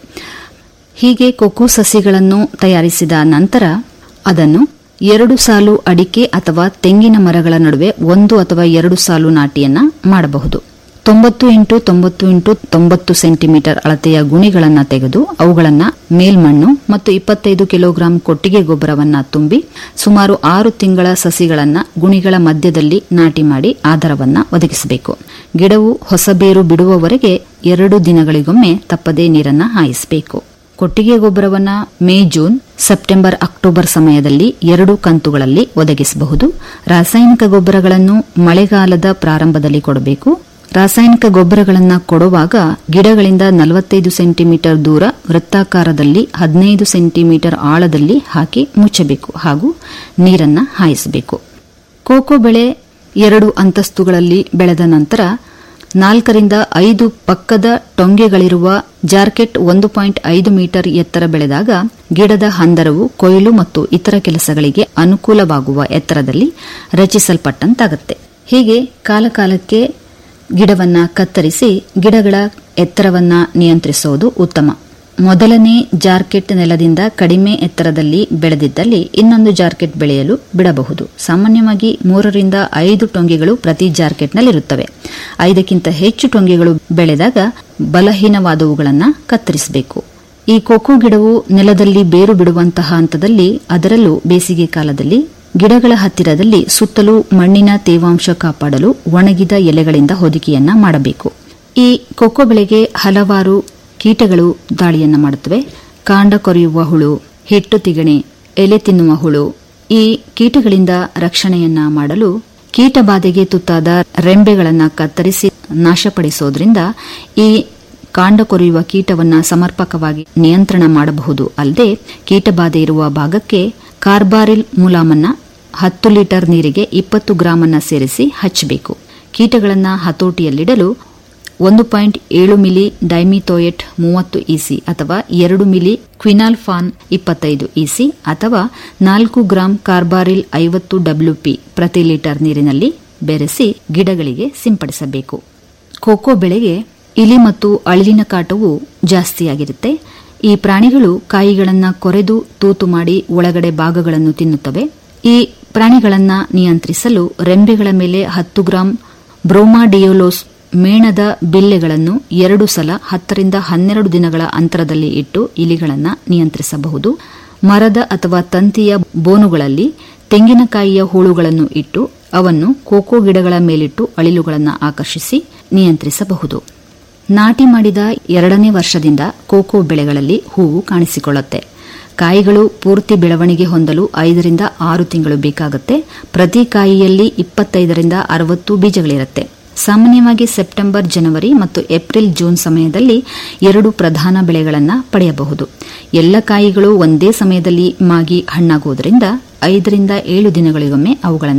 S5: ಹೀಗೆ ಕೊಕ್ಕೋ ಸಸಿಗಳನ್ನು ತಯಾರಿಸಿದ ನಂತರ ಅದನ್ನು ಎರಡು ಸಾಲು ಅಡಿಕೆ ಅಥವಾ ತೆಂಗಿನ ಮರಗಳ ನಡುವೆ ಒಂದು ಅಥವಾ ಎರಡು ಸಾಲು ನಾಟಿಯನ್ನ ಮಾಡಬಹುದು ತೊಂಬತ್ತು ಇಂಟು ತೊಂಬತ್ತು ಇಂಟು ತೊಂಬತ್ತು ಸೆಂಟಿಮೀಟರ್ ಅಳತೆಯ ಗುಣಿಗಳನ್ನು ತೆಗೆದು ಅವುಗಳನ್ನು ಮೇಲ್ಮಣ್ಣು ಮತ್ತು ಇಪ್ಪತ್ತೈದು ಕಿಲೋಗ್ರಾಂ ಕೊಟ್ಟಿಗೆ ಗೊಬ್ಬರವನ್ನ ತುಂಬಿ ಸುಮಾರು ಆರು ತಿಂಗಳ ಸಸಿಗಳನ್ನ ಗುಣಿಗಳ ಮಧ್ಯದಲ್ಲಿ ನಾಟಿ ಮಾಡಿ ಆಧಾರವನ್ನ ಒದಗಿಸಬೇಕು ಗಿಡವು ಹೊಸ ಬೇರು ಬಿಡುವವರೆಗೆ ಎರಡು ದಿನಗಳಿಗೊಮ್ಮೆ ತಪ್ಪದೇ ನೀರನ್ನ ಹಾಯಿಸಬೇಕು ಕೊಟ್ಟಿಗೆ ಗೊಬ್ಬರವನ್ನ ಮೇ ಜೂನ್ ಸೆಪ್ಟೆಂಬರ್ ಅಕ್ಟೋಬರ್ ಸಮಯದಲ್ಲಿ ಎರಡು ಕಂತುಗಳಲ್ಲಿ ಒದಗಿಸಬಹುದು ರಾಸಾಯನಿಕ ಗೊಬ್ಬರಗಳನ್ನು ಮಳೆಗಾಲದ ಪ್ರಾರಂಭದಲ್ಲಿ ಕೊಡಬೇಕು ರಾಸಾಯನಿಕ ಗೊಬ್ಬರಗಳನ್ನು ಕೊಡುವಾಗ ಗಿಡಗಳಿಂದ ನಲವತ್ತೈದು ಸೆಂಟಿಮೀಟರ್ ದೂರ ವೃತ್ತಾಕಾರದಲ್ಲಿ ಹದಿನೈದು ಸೆಂಟಿಮೀಟರ್ ಆಳದಲ್ಲಿ ಹಾಕಿ ಮುಚ್ಚಬೇಕು ಹಾಗೂ ನೀರನ್ನ ಹಾಯಿಸಬೇಕು ಕೋಕೋ ಬೆಳೆ ಎರಡು ಅಂತಸ್ತುಗಳಲ್ಲಿ ಬೆಳೆದ ನಂತರ ನಾಲ್ಕರಿಂದ ಐದು ಪಕ್ಕದ ಟೊಂಗೆಗಳಿರುವ ಜಾರ್ಕೆಟ್ ಒಂದು ಪಾಯಿಂಟ್ ಐದು ಮೀಟರ್ ಎತ್ತರ ಬೆಳೆದಾಗ ಗಿಡದ ಹಂದರವು ಕೊಯ್ಲು ಮತ್ತು ಇತರ ಕೆಲಸಗಳಿಗೆ ಅನುಕೂಲವಾಗುವ ಎತ್ತರದಲ್ಲಿ ರಚಿಸಲ್ಪಟ್ಟಂತಾಗುತ್ತೆ ಹೀಗೆ ಕಾಲಕಾಲಕ್ಕೆ ಗಿಡವನ್ನ ಕತ್ತರಿಸಿ ಗಿಡಗಳ ಎತ್ತರವನ್ನ ನಿಯಂತ್ರಿಸುವುದು ಉತ್ತಮ ಮೊದಲನೇ ಜಾರ್ಕೆಟ್ ನೆಲದಿಂದ ಕಡಿಮೆ ಎತ್ತರದಲ್ಲಿ ಬೆಳೆದಿದ್ದಲ್ಲಿ ಇನ್ನೊಂದು ಜಾರ್ಕೆಟ್ ಬೆಳೆಯಲು ಬಿಡಬಹುದು ಸಾಮಾನ್ಯವಾಗಿ ಮೂರರಿಂದ ಐದು ಟೊಂಗೆಗಳು ಪ್ರತಿ ಜಾರ್ಕೆಟ್ನಲ್ಲಿರುತ್ತವೆ ಐದಕ್ಕಿಂತ ಹೆಚ್ಚು ಟೊಂಗೆಗಳು ಬೆಳೆದಾಗ ಬಲಹೀನವಾದವುಗಳನ್ನು ಕತ್ತರಿಸಬೇಕು ಈ ಕೋಕೋ ಗಿಡವು ನೆಲದಲ್ಲಿ ಬೇರು ಬಿಡುವಂತಹ ಹಂತದಲ್ಲಿ ಅದರಲ್ಲೂ ಬೇಸಿಗೆ ಕಾಲದಲ್ಲಿ ಗಿಡಗಳ ಹತ್ತಿರದಲ್ಲಿ ಸುತ್ತಲೂ ಮಣ್ಣಿನ ತೇವಾಂಶ ಕಾಪಾಡಲು ಒಣಗಿದ ಎಲೆಗಳಿಂದ ಹೊದಿಕೆಯನ್ನ ಮಾಡಬೇಕು ಈ ಕೊಕ್ಕೋ ಬೆಳೆಗೆ ಹಲವಾರು ಕೀಟಗಳು ದಾಳಿಯನ್ನ ಮಾಡುತ್ತವೆ ಕಾಂಡ ಕೊರೆಯುವ ಹುಳು ಹಿಟ್ಟು ತಿಗಣೆ ಎಲೆ ತಿನ್ನುವ ಹುಳು ಈ ಕೀಟಗಳಿಂದ ರಕ್ಷಣೆಯನ್ನ ಮಾಡಲು ಕೀಟ ಬಾಧೆಗೆ ತುತ್ತಾದ ರೆಂಬೆಗಳನ್ನು ಕತ್ತರಿಸಿ ನಾಶಪಡಿಸೋದ್ರಿಂದ ಈ ಕಾಂಡ ಕೊರೆಯುವ ಕೀಟವನ್ನು ಸಮರ್ಪಕವಾಗಿ ನಿಯಂತ್ರಣ ಮಾಡಬಹುದು ಅಲ್ಲದೆ ಕೀಟಬಾಧೆ ಇರುವ ಭಾಗಕ್ಕೆ ಕಾರ್ಬಾರಿಲ್ ಮುಲಾಮನ್ನ ಹತ್ತು ಲೀಟರ್ ನೀರಿಗೆ ಇಪ್ಪತ್ತು ಗ್ರಾಮನ್ನ ಸೇರಿಸಿ ಹಚ್ಚಬೇಕು ಕೀಟಗಳನ್ನು ಹತೋಟಿಯಲ್ಲಿಡಲು ಒಂದು ಪಾಯಿಂಟ್ ಏಳು ಮಿಲಿ ಡೈಮಿಥೋಯೆಟ್ ಮೂವತ್ತು ಇಸಿ ಅಥವಾ ಎರಡು ಮಿಲಿ ಕ್ವಿನಾಲ್ಫಾನ್ ಇಪ್ಪತ್ತೈದು ಇಸಿ ಅಥವಾ ನಾಲ್ಕು ಗ್ರಾಂ ಕಾರ್ಬಾರಿಲ್ ಐವತ್ತು ಡಬ್ಲ್ಯೂಪಿ ಪ್ರತಿ ಲೀಟರ್ ನೀರಿನಲ್ಲಿ ಬೆರೆಸಿ ಗಿಡಗಳಿಗೆ ಸಿಂಪಡಿಸಬೇಕು ಕೋಕೋ ಬೆಳೆಗೆ ಇಲಿ ಮತ್ತು ಅಳಿಲಿನ ಕಾಟವು ಜಾಸ್ತಿಯಾಗಿರುತ್ತೆ ಈ ಪ್ರಾಣಿಗಳು ಕಾಯಿಗಳನ್ನು ಕೊರೆದು ತೂತು ಮಾಡಿ ಒಳಗಡೆ ಭಾಗಗಳನ್ನು ತಿನ್ನುತ್ತವೆ ಈ ಪ್ರಾಣಿಗಳನ್ನು ನಿಯಂತ್ರಿಸಲು ರೆಂಬೆಗಳ ಮೇಲೆ ಹತ್ತು ಗ್ರಾಂ ಬ್ರೋಮಾಡಿಯೋಲೋಸ್ ಮೇಣದ ಬಿಲ್ಲೆಗಳನ್ನು ಎರಡು ಸಲ ಹತ್ತರಿಂದ ಹನ್ನೆರಡು ದಿನಗಳ ಅಂತರದಲ್ಲಿ ಇಟ್ಟು ಇಲಿಗಳನ್ನು ನಿಯಂತ್ರಿಸಬಹುದು ಮರದ ಅಥವಾ ತಂತಿಯ ಬೋನುಗಳಲ್ಲಿ ತೆಂಗಿನಕಾಯಿಯ ಹೂಳುಗಳನ್ನು ಇಟ್ಟು ಅವನ್ನು ಕೋಕೋ ಗಿಡಗಳ ಮೇಲಿಟ್ಟು ಅಳಿಲುಗಳನ್ನು ಆಕರ್ಷಿಸಿ ನಿಯಂತ್ರಿಸಬಹುದು ನಾಟಿ ಮಾಡಿದ ಎರಡನೇ ವರ್ಷದಿಂದ ಕೋಕೋ ಬೆಳೆಗಳಲ್ಲಿ ಹೂವು ಕಾಣಿಸಿಕೊಳ್ಳುತ್ತೆ ಕಾಯಿಗಳು ಪೂರ್ತಿ ಬೆಳವಣಿಗೆ ಹೊಂದಲು ಐದರಿಂದ ಆರು ತಿಂಗಳು ಬೇಕಾಗುತ್ತೆ ಪ್ರತಿ ಕಾಯಿಯಲ್ಲಿ ಇಪ್ಪತ್ತೈದರಿಂದ ಅರವತ್ತು ಬೀಜಗಳಿರುತ್ತೆ ಸಾಮಾನ್ಯವಾಗಿ ಸೆಪ್ಟೆಂಬರ್ ಜನವರಿ ಮತ್ತು ಏಪ್ರಿಲ್ ಜೂನ್ ಸಮಯದಲ್ಲಿ ಎರಡು ಪ್ರಧಾನ ಬೆಳೆಗಳನ್ನು ಪಡೆಯಬಹುದು ಎಲ್ಲ ಕಾಯಿಗಳು ಒಂದೇ ಸಮಯದಲ್ಲಿ ಮಾಗಿ ಹಣ್ಣಾಗುವುದರಿಂದ ಐದರಿಂದ ಏಳು ದಿನಗಳಿಗೊಮ್ಮೆ ಅವುಗಳನ್ನು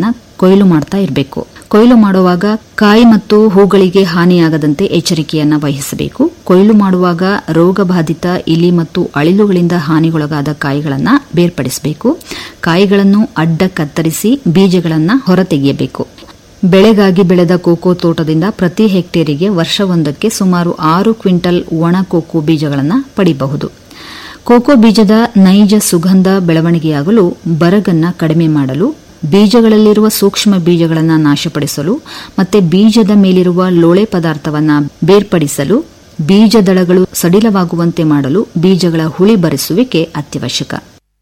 S5: ಕೊಯ್ಲು ಮಾಡ್ತಾ ಇರಬೇಕು ಕೊಯ್ಲು ಮಾಡುವಾಗ ಕಾಯಿ ಮತ್ತು ಹೂಗಳಿಗೆ ಹಾನಿಯಾಗದಂತೆ ಎಚ್ಚರಿಕೆಯನ್ನ ವಹಿಸಬೇಕು ಕೊಯ್ಲು ಮಾಡುವಾಗ ರೋಗಬಾಧಿತ ಇಲಿ ಮತ್ತು ಅಳಿಲುಗಳಿಂದ ಹಾನಿಗೊಳಗಾದ ಕಾಯಿಗಳನ್ನು ಬೇರ್ಪಡಿಸಬೇಕು ಕಾಯಿಗಳನ್ನು ಅಡ್ಡ ಕತ್ತರಿಸಿ ಬೀಜಗಳನ್ನು ಹೊರತೆಗೆಯಬೇಕು ಬೆಳೆಗಾಗಿ ಬೆಳೆದ ಕೋಕೋ ತೋಟದಿಂದ ಪ್ರತಿ ಹೆಕ್ಟೇರಿಗೆ ವರ್ಷವೊಂದಕ್ಕೆ ಸುಮಾರು ಆರು ಕ್ವಿಂಟಲ್ ಒಣ ಕೋಕೋ ಬೀಜಗಳನ್ನು ಪಡೆಯಬಹುದು ಕೋಕೋ ಬೀಜದ ನೈಜ ಸುಗಂಧ ಬೆಳವಣಿಗೆಯಾಗಲು ಬರಗನ್ನ ಕಡಿಮೆ ಮಾಡಲು ಬೀಜಗಳಲ್ಲಿರುವ ಸೂಕ್ಷ್ಮ ಬೀಜಗಳನ್ನು ನಾಶಪಡಿಸಲು ಮತ್ತೆ ಬೀಜದ ಮೇಲಿರುವ ಲೋಳೆ ಪದಾರ್ಥವನ್ನು ಬೇರ್ಪಡಿಸಲು ಬೀಜದಳಗಳು ಸಡಿಲವಾಗುವಂತೆ ಮಾಡಲು ಬೀಜಗಳ ಹುಳಿ ಬರೆಸುವಿಕೆ ಅತ್ಯವಶ್ಯಕ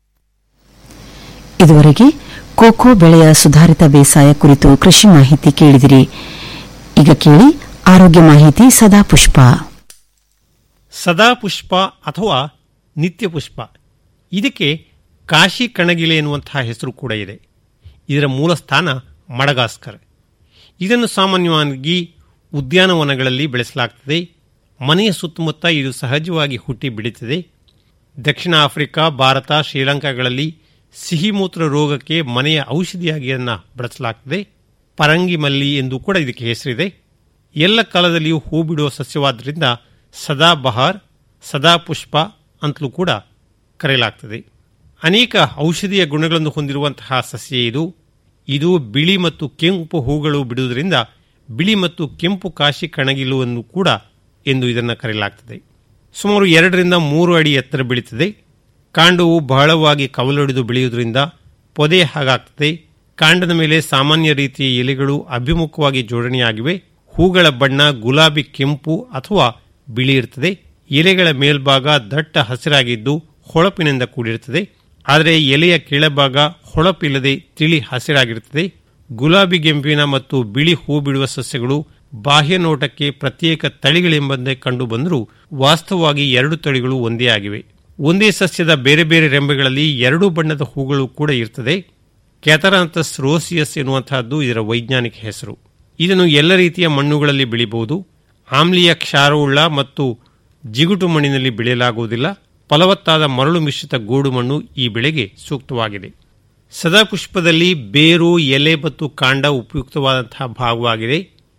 S8: ಇದುವರೆಗೆ ಕೋಕೋ ಬೆಳೆಯ ಸುಧಾರಿತ ಬೇಸಾಯ ಕುರಿತು ಕೃಷಿ ಮಾಹಿತಿ ಕೇಳಿದಿರಿ ಈಗ ಕೇಳಿ ಆರೋಗ್ಯ ಮಾಹಿತಿ ಸದಾ ಪುಷ್ಪ
S9: ಸದಾ ಪುಷ್ಪ ಅಥವಾ ನಿತ್ಯ ಪುಷ್ಪ ಇದಕ್ಕೆ ಕಾಶಿ ಕಣಗಿಲೆ ಎನ್ನುವಂತಹ ಹೆಸರು ಕೂಡ ಇದೆ ಇದರ ಮೂಲ ಸ್ಥಾನ ಮಡಗಾಸ್ಕರ್ ಇದನ್ನು ಸಾಮಾನ್ಯವಾಗಿ ಉದ್ಯಾನವನಗಳಲ್ಲಿ ಬೆಳೆಸಲಾಗುತ್ತದೆ ಮನೆಯ ಸುತ್ತಮುತ್ತ ಇದು ಸಹಜವಾಗಿ ಹುಟ್ಟಿ ಬೆಳೀತದೆ ದಕ್ಷಿಣ ಆಫ್ರಿಕಾ ಭಾರತ ಶ್ರೀಲಂಕಾಗಳಲ್ಲಿ ಸಿಹಿಮೂತ್ರ ರೋಗಕ್ಕೆ ಮನೆಯ ಔಷಧಿಯಾಗಿ ಅದನ್ನು ಬಳಸಲಾಗುತ್ತದೆ ಪರಂಗಿ ಮಲ್ಲಿ ಎಂದು ಕೂಡ ಇದಕ್ಕೆ ಹೆಸರಿದೆ ಎಲ್ಲ ಕಾಲದಲ್ಲಿಯೂ ಹೂ ಬಿಡುವ ಸಸ್ಯವಾದ್ದರಿಂದ ಸದಾ ಬಹಾರ್ ಸದಾ ಪುಷ್ಪ ಅಂತಲೂ ಕೂಡ ಕರೆಯಲಾಗ್ತದೆ ಅನೇಕ ಔಷಧೀಯ ಗುಣಗಳನ್ನು ಹೊಂದಿರುವಂತಹ ಸಸ್ಯ ಇದು ಇದು ಬಿಳಿ ಮತ್ತು ಕೆಂಪು ಹೂಗಳು ಬಿಡುವುದರಿಂದ ಬಿಳಿ ಮತ್ತು ಕೆಂಪು ಕಾಶಿ ಕಣಗಿಲುವನ್ನು ಕೂಡ ಎಂದು ಇದನ್ನು ಕರೆಯಲಾಗ್ತದೆ ಸುಮಾರು ಎರಡರಿಂದ ಮೂರು ಅಡಿ ಎತ್ತರ ಬೆಳೀತದೆ ಕಾಂಡವು ಬಹಳವಾಗಿ ಕವಲೊಡೆದು ಬೆಳೆಯುವುದರಿಂದ ಪೊದೆ ಹಾಗಾಗ್ತದೆ ಕಾಂಡದ ಮೇಲೆ ಸಾಮಾನ್ಯ ರೀತಿಯ ಎಲೆಗಳು ಅಭಿಮುಖವಾಗಿ ಜೋಡಣೆಯಾಗಿವೆ ಹೂಗಳ ಬಣ್ಣ ಗುಲಾಬಿ ಕೆಂಪು ಅಥವಾ ಬಿಳಿ ಇರುತ್ತದೆ ಎಲೆಗಳ ಮೇಲ್ಭಾಗ ದಟ್ಟ ಹಸಿರಾಗಿದ್ದು ಹೊಳಪಿನಿಂದ ಕೂಡಿರುತ್ತದೆ ಆದರೆ ಎಲೆಯ ಕೆಳಭಾಗ ಹೊಳಪಿಲ್ಲದೆ ತಿಳಿ ಹಸಿರಾಗಿರುತ್ತದೆ ಗುಲಾಬಿ ಗೆಂಪಿನ ಮತ್ತು ಬಿಳಿ ಹೂ ಬಿಡುವ ಸಸ್ಯಗಳು ಬಾಹ್ಯ ನೋಟಕ್ಕೆ ಪ್ರತ್ಯೇಕ ತಳಿಗಳೆಂಬಂತೆ ಕಂಡು ಬಂದರೂ ವಾಸ್ತವವಾಗಿ ಎರಡು ತಳಿಗಳು ಒಂದೇ ಆಗಿವೆ ಒಂದೇ ಸಸ್ಯದ ಬೇರೆ ಬೇರೆ ರೆಂಬೆಗಳಲ್ಲಿ ಎರಡು ಬಣ್ಣದ ಹೂಗಳು ಕೂಡ ಇರ್ತದೆ ಕ್ಯಾಥರಾಂತಸ್ ರೋಸಿಯಸ್ ಎನ್ನುವಂತಹದ್ದು ಇದರ ವೈಜ್ಞಾನಿಕ ಹೆಸರು ಇದನ್ನು ಎಲ್ಲ ರೀತಿಯ ಮಣ್ಣುಗಳಲ್ಲಿ ಬೆಳೆಯಬಹುದು ಆಮ್ಲೀಯ ಕ್ಷಾರವುಳ್ಳ ಮತ್ತು ಜಿಗುಟು ಮಣ್ಣಿನಲ್ಲಿ ಬೆಳೆಯಲಾಗುವುದಿಲ್ಲ ಫಲವತ್ತಾದ ಮರಳು ಮಿಶ್ರಿತ ಗೋಡು ಮಣ್ಣು ಈ ಬೆಳೆಗೆ ಸೂಕ್ತವಾಗಿದೆ ಸದಾಪುಷ್ಪದಲ್ಲಿ ಬೇರು ಎಲೆ ಮತ್ತು ಕಾಂಡ ಉಪಯುಕ್ತವಾದಂತಹ ಭಾಗವಾಗಿದೆ